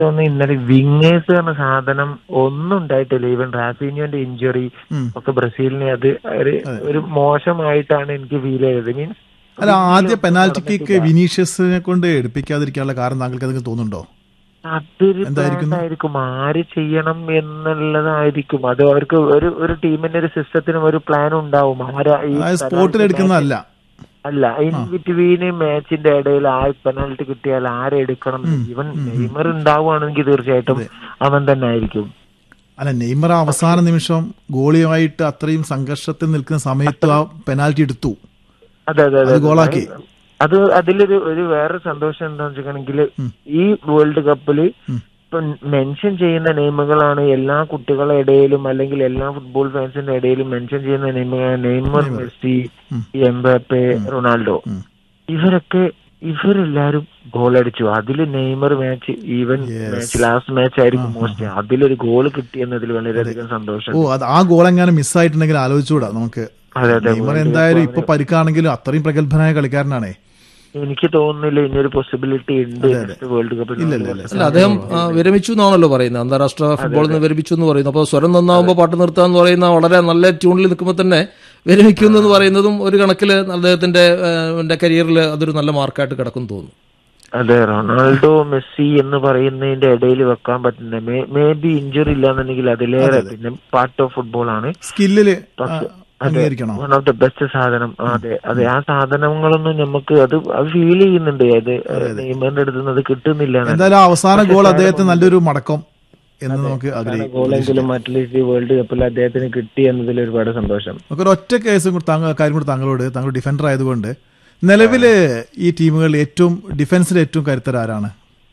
തോന്നുന്നു ഇന്നലെ വിങ്ങേഴ്സ് എന്ന സാധനം ഒന്നും ഉണ്ടായിട്ടില്ല ഈവൻ റാഫീനിയോന്റെ ഇഞ്ചുറി ഉം. ഒക്കെ ബ്രസീലിനെ അത് ഒരു ഒരു മോശമായിട്ടാണ് എനിക്ക് ഫീൽ ചെയ്തത് മീൻസ് അല്ല ആദ്യ പെനാൽറ്റി കിക്ക് വിനീഷ്യസിനെ കൊണ്ട് എടുപ്പിക്കാതിരിക്കാനുള്ള കാരണം താങ്കൾക്ക് എന്തെങ്കിലും തോന്നുന്നുണ്ടോ അതൊരു എന്തായിരിക്കുന്നു? ആയിരിക്കും ആര് ചെയ്യണം എന്നുള്ളതായിരിക്കും അത് അവർക്ക് ഒരു ഒരു ടീമിന്റെ ഒരു സിസ്റ്റത്തിനും ഒരു പ്ലാൻ ഉണ്ടാവും ആരാ ഈ അതായത് സ്പോട്ടിൽ എടുക്കുന്നതല്ല അല്ല ഇൻ ബിറ്റ്വീന് മാച്ചിന്റെ ഇടയിൽ ആ പെനാൽറ്റി കിട്ടിയാൽ ആരെടുക്കണം ഇവൻ നെയ്മർ ഉണ്ടാവുകയാണെങ്കിൽ തീർച്ചയായിട്ടും അവൻ തന്നെ ആയിരിക്കും അല്ല നെയ്മർ അവസാന നിമിഷം ഗോളിയുമായിട്ട് അത്രയും സംഘർഷത്തിൽ നിൽക്കുന്ന സമയത്ത് ആ പെനാൽറ്റി എടുത്തു അതെ അതെ അതെ അത് ഗോളാക്കി. അത് അതിലൊരു ഒരു വേറെ സന്തോഷം എന്താന്ന് വെച്ചിട്ടുണ്ടെങ്കിൽ ഈ വേൾഡ് കപ്പില് ഇപ്പൊ മെൻഷൻ ചെയ്യുന്ന നെയിമുകളാണ് എല്ലാ കുട്ടികളുടെ ഇടയിലും അല്ലെങ്കിൽ എല്ലാ ഫുട്ബോൾ ഫാൻസിന്റെ ഇടയിലും മെൻഷൻ ചെയ്യുന്ന നെയിമുകൾ നെയ്മർ മെസ്സി എംബാപ്പെ റൊണാൾഡോ ഇവരൊക്കെ ഇവരെല്ലാരും ഗോൾ അടിച്ചു അതില് Neymar match even match last match ആയിരിക്കും മോസ്റ്റ് അതിലൊരു ഗോൾ കിട്ടിയെന്നതിൽ വളരെയധികം സന്തോഷം ഓ അത് ആ ഗോൾ എങ്ങനെ മിസ്സായിട്ടുണ്ടെങ്കിൽ ആലോചിച്ചുകൂടാ നമുക്ക് അതെ അതെ നെയ്മർ എന്തായാലും ഇപ്പൊ പരിക്കാണെങ്കിലും അത്രയും പ്രഗത്ഭനായ കളിക്കാരനാണേ എനിക്ക് തോന്നുന്നില്ല ഇനിയൊരു പോസിബിലിറ്റി ഉണ്ട് നെക്സ്റ്റ് വേൾഡ് കപ്പിൽ ഇല്ല ഇല്ല ഇല്ല അല്ല അദ്ദേഹം ആ, വിരമിച്ചു എന്നാണല്ലോ പറയുന്നത് അന്താരാഷ്ട്ര ഫുട്ബോളിൽ നിന്ന് വിരമിച്ചു എന്ന് പറയുന്നു അപ്പോൾ സ്വരം നന്നാവുമ്പോൾ പാട്ട് നിർത്തുക എന്ന് പറയുന്ന വളരെ നല്ല ട്യൂണിൽ നിൽക്കുമ്പോൾ തന്നെ വിരമിക്കുന്നു എന്ന് പറയുന്നതും ഒരു കണക്കിൽ അദ്ദേഹത്തിന്റെ ആ, കരിയറിൽ അതൊരു നല്ല മാർക്കായിട്ട് കിടക്കും തോന്നുന്നു അതെ റൊണാൾഡോ മെസ്സി എന്ന് പറയുന്നതിന്റെ ഇടയിൽ വെക്കാൻ പറ്റുന്ന മേ ബി ഇഞ്ചുറി ഇല്ലാന്നുണ്ടെങ്കിൽ അതിലേറെ പിന്നെ പാർട്ട് ഓഫ് ഫുട്ബോൾ ആണ് സ്കില്ലില് പക്ഷെ അംഗീകരിക്കണോ വൺ ഓഫ് ദ ബെസ്റ്റ് സാധനം ആ, അതെ അതെ ആ സാധനങ്ങളൊന്നും നമുക്ക് അത് അത് ഫീൽ ചെയ്യുന്നുണ്ട് അത് നെയ്മറിന്റെ അടുത്ത് നിന്ന് അത് കിട്ടുന്നില്ല എന്നല്ല. എന്തായാലും ആ അവസാന ഗോൾ അദ്ദേഹത്തിന് നല്ലൊരു മടക്കം എന്ന് നമുക്ക് ആഗ്രഹിക്കാം ഗോളെങ്കിലും അറ്റ്ലീസ്റ്റ് ഈ വേൾഡ് കപ്പിൽ അദ്ദേഹത്തിന് കിട്ടി എന്നതിൽ ഒരുപാട് സന്തോഷം നമുക്കൊരു ഒറ്റ കേസും കൂടി താങ്കൾ കാര്യം കൂടി താങ്കളോട് താങ്കൾ ഡിഫൻഡർ ആയതുകൊണ്ട് നിലവില് ഈ ടീമുകളിൽ ഏറ്റവും ഡിഫൻസിൽ ഏറ്റവും കരുത്തർ ആരാണ്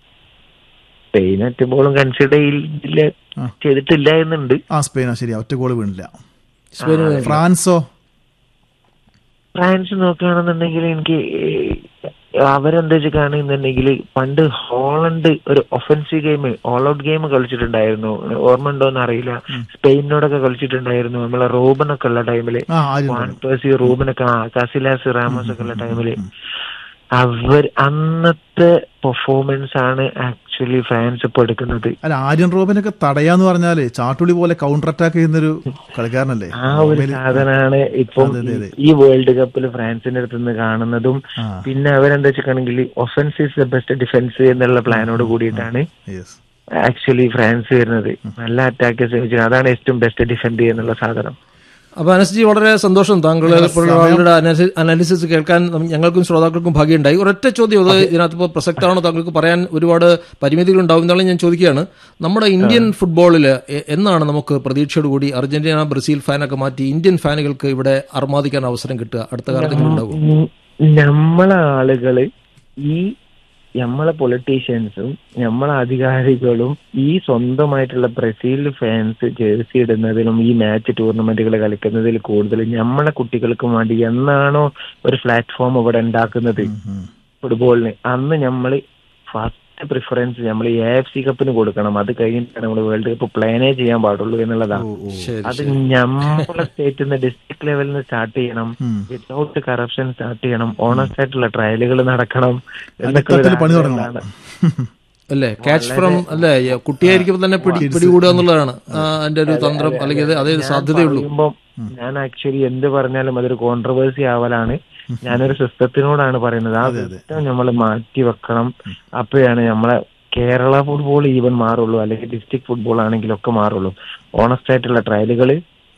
സ്പെയിൻ ബോളും കൺസിഡർ ചെയ്തിട്ടില്ല എന്നുണ്ട് ആ സ്പെയിനാ ശരിയാ ഒറ്റ ഗോൾ വീണില്ല സ്പെയിന് ഫ്രാൻസോ ഫ്രാൻസ് നോക്കുകയാണെന്നുണ്ടെങ്കിൽ എനിക്ക് അവരെന്താ വെച്ച് കാണുന്നുണ്ടെങ്കിൽ പണ്ട് ഹോളണ്ട് ഒരു offensive game all out game കളിച്ചിട്ടുണ്ടായിരുന്നു ഓർമ്മ ഉണ്ടോന്ന് അറിയില്ല സ്പെയിനോടൊക്കെ കളിച്ചിട്ടുണ്ടായിരുന്നു നമ്മളെ റൂബനൊക്കെ ഉള്ള ടൈമില് ആ ആര്യം വാൻ പേഴ്സി റൂബനൊക്കെ ആ, കസിലാസ് റാമോസ് ഒക്കെ ഉള്ള ടൈമില് അവർ അന്നത്തെ പെർഫോമൻസ് ആണ് ആക്ച്വലി ഫ്രാൻസ് ഇപ്പൊ എടുക്കുന്നത് അല്ല ആര്യൻ റോബിനൊക്കെ തടയാന്ന് പറഞ്ഞാല് ചാട്ടുളി പോലെ കൗണ്ടർ അറ്റാക്ക് ചെയ്യുന്നൊരു കളിക്കാരനല്ലേ ആ ഒരു സാധനമാണ് ഇപ്പം അതെ, അതെ, അതെ. ഈ വേൾഡ് കപ്പിൽ ഫ്രാൻസിന്റെ അടുത്ത് നിന്ന് കാണുന്നതും ആ. പിന്നെ അവരെന്താ വെച്ചിട്ടുണ്ടെങ്കിൽ offence is the best defence എന്നുള്ള പ്ലാനോട് കൂടിയിട്ടാണ് യെസ് ആക്ച്വലി ഫ്രാൻസ് വരുന്നത് നല്ല അറ്റാക്കേഴ്സ് വെച്ചാൽ അതാണ് ഏറ്റവും ബെസ്റ്റ് ഡിഫെൻഡ് ചെയ്യുന്നുള്ള സാധനം അപ്പൊ അനസ്ജി വളരെ സന്തോഷം താങ്കൾ ഇപ്പോഴുള്ള ആളുകളുടെ അനാലി- അനാലിസിസ് കേൾക്കാൻ നം- ഞങ്ങൾക്കും ശ്രോതാക്കൾക്കും ഭാഗ്യമുണ്ടായി ഒരൊറ്റ ചോദ്യം അത് ഇതിനകത്ത് ഇപ്പോൾ പ്രസക്തമാണോ താങ്കൾക്ക് പറയാൻ ഒരുപാട് പരിമിതികൾ ഉണ്ടാവും എന്നാലും ഞാൻ ചോദിക്കുകയാണ് നമ്മുടെ ഇന്ത്യൻ ഫുട്ബോളിൽ എന്നാണ് നമുക്ക് പ്രതീക്ഷയോടുകൂടി അർജന്റീന ബ്രസീൽ ഫാനൊക്കെ മാറ്റി ഇന്ത്യൻ ഫാനുകൾക്ക് ഇവിടെ അർമാദിക്കാൻ അവസരം കിട്ടുക അടുത്ത കാലത്തെങ്കിലും ഉണ്ടാവും ഉം, നമ്മളെ ആളുകള് ഈ നമ്മളെ പൊളിറ്റീഷ്യൻസും നമ്മളെ അധികാരികളും ഈ സ്വന്തമായിട്ടുള്ള ബ്രസീൽ ഫാൻസ് ജേഴ്സി ഇടുന്നതിലും ഈ മാച്ച് ടൂർണമെന്റുകൾ കളിക്കുന്നതിൽ കൂടുതൽ നമ്മളെ കുട്ടികൾക്കും വേണ്ടി എന്നാണോ ഒരു പ്ലാറ്റ്ഫോം ഇവിടെ ഉണ്ടാക്കുന്നത് ഫുട്ബോളിന് അന്ന് നമ്മൾ ഫസ്റ്റ് പ്രിഫറൻസ് നമ്മൾ ഈ എ എഫ് സി കപ്പിന് കൊടുക്കണം അത് കഴിഞ്ഞിട്ടാണ് നമ്മൾ വേൾഡ് കപ്പ് പ്ലാനേ ചെയ്യാൻ പാടുള്ളൂ എന്നുള്ളതാണ് ശരി അത് നമ്മളെ സ്റ്റേറ്റിൽ നിന്ന് ഡിസ്ട്രിക്ട് ലെവലിൽ നിന്ന് സ്റ്റാർട്ട് ചെയ്യണം വിത്തൗട്ട് കറപ്ഷൻ സ്റ്റാർട്ട് ചെയ്യണം ഓണസ്റ്റ് ആയിട്ടുള്ള ട്രയലുകൾ നടക്കണം എന്നൊക്കെ ഒരു അടിത്തട്ടിൽ പണി ആഗ്രഹമാണ്. തുടങ്ങണം അല്ലേ ക്യാച്ച് ഫ്രം അല്ലേ കുട്ടിയായിരിക്കുമ്പോൾ തന്നെ പിടി പിടികൂടുക എന്നുള്ളതാണ് ആ, അതിന്റെ ഒരു തന്ത്രം അല്ലെങ്കിൽ അത് അതേ സാധ്യതയുള്ളൂ പറയുമ്പം ഞാൻ ആക്ച്വലി എന്ത് പറഞ്ഞാലും അതൊരു കോൺട്രവേഴ്സി ആവലാണ് ഞാനൊരു സിസ്റ്റത്തിനോടാണ് പറയുന്നത് ആ സിസ്റ്റം നമ്മൾ മാറ്റി വെക്കണം അപ്പോഴാണ് നമ്മളെ കേരള ഫുട്ബോൾ ഈവൻ മാറുള്ളൂ അല്ലെങ്കിൽ ഡിസ്ട്രിക്ട് ഫുട്ബോൾ ആണെങ്കിലും ഒക്കെ മാറുള്ളൂ ഓണസ്റ്റ് ആയിട്ടുള്ള ട്രയലുകൾ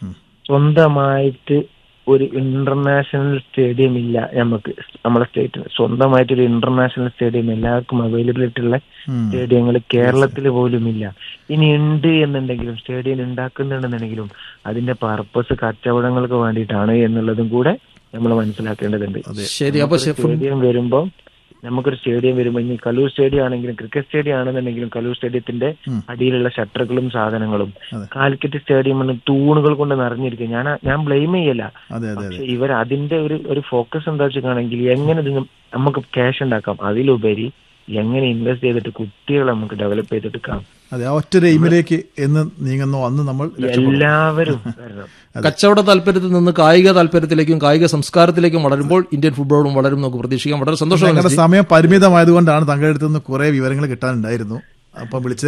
സ്വന്തമായിട്ട് ഒരു ഇന്റർനാഷണൽ സ്റ്റേഡിയം ഇല്ല നമുക്ക് നമ്മളെ സ്റ്റേറ്റിൽ സ്വന്തമായിട്ട് ഒരു ഇന്റർനാഷണൽ സ്റ്റേഡിയം എല്ലാവർക്കും അവൈലബിലിറ്റി ഉള്ള സ്റ്റേഡിയങ്ങൾ കേരളത്തിൽ പോലും ഇല്ല ഇനി ഉണ്ട് എന്നുണ്ടെങ്കിലും സ്റ്റേഡിയം ഉണ്ടാക്കുന്നുണ്ടെന്നുണ്ടെങ്കിലും അതിന്റെ പർപ്പസ് കച്ചവടങ്ങൾക്ക് വേണ്ടിയിട്ടാണ് എന്നുള്ളതും കൂടെ നമ്മൾ മനസ്സിലാക്കേണ്ടതുണ്ട് ശരി അപ്പൊ ശ- ഫുട്- സ്റ്റേഡിയം വരുമ്പോൾ നമുക്കൊരു സ്റ്റേഡിയം വരുമ്പോൾ ഇനി കലൂർ സ്റ്റേഡിയം ആണെങ്കിലും ക്രിക്കറ്റ് സ്റ്റേഡിയം ആണെന്നുണ്ടെങ്കിലും കലൂർ സ്റ്റേഡിയത്തിന്റെ അടിയിലുള്ള ഷട്ടറുകളും സാധനങ്ങളും കാലിക്കറ്റ് സ്റ്റേഡിയം എന്ന് തൂണുകൾ കൊണ്ട് നിറഞ്ഞിരിക്കും ഞാൻ ഞാൻ ബ്ലെയിം ചെയ്യല്ല അതെ അതെ പക്ഷെ ഇവർ അതിന്റെ ഒരു ഒരു ഫോക്കസ് എന്താ വെച്ചിട്ടാണെങ്കിൽ എങ്ങനെ ഇത് നമുക്ക് ക്യാഷ് ഉണ്ടാക്കാം അതിലുപരി എങ്ങനെ ഇൻവെസ്റ്റ് ചെയ്തിട്ട് കുട്ടികളെ നമുക്ക് ഡെവലപ്പ് ചെയ്തെടുക്കാം അതെ ആ ഒറ്റ എയിമിലേക്ക് എന്ന് നീങ്ങുന്നോ അന്ന് നമ്മൾ രക്ഷപ്പെടും. എല്ലാവരും വരണം കച്ചവട താല്പര്യത്തിൽ നിന്ന് കായിക താല്പര്യത്തിലേക്കും കായിക സംസ്കാരത്തിലേക്കും വളരുമ്പോൾ ഇന്ത്യൻ ഫുട്ബോളും വളരും നമുക്ക് പ്രതീക്ഷിക്കാം വളരെ സന്തോഷം ഞങ്ങളുടെ സമയം പരിമിതമായതുകൊണ്ടാണ് താങ്കളുടെ അടുത്ത് നിന്ന് കുറെ വിവരങ്ങൾ കിട്ടാനുണ്ടായിരുന്നു അപ്പം വിളിച്ചത്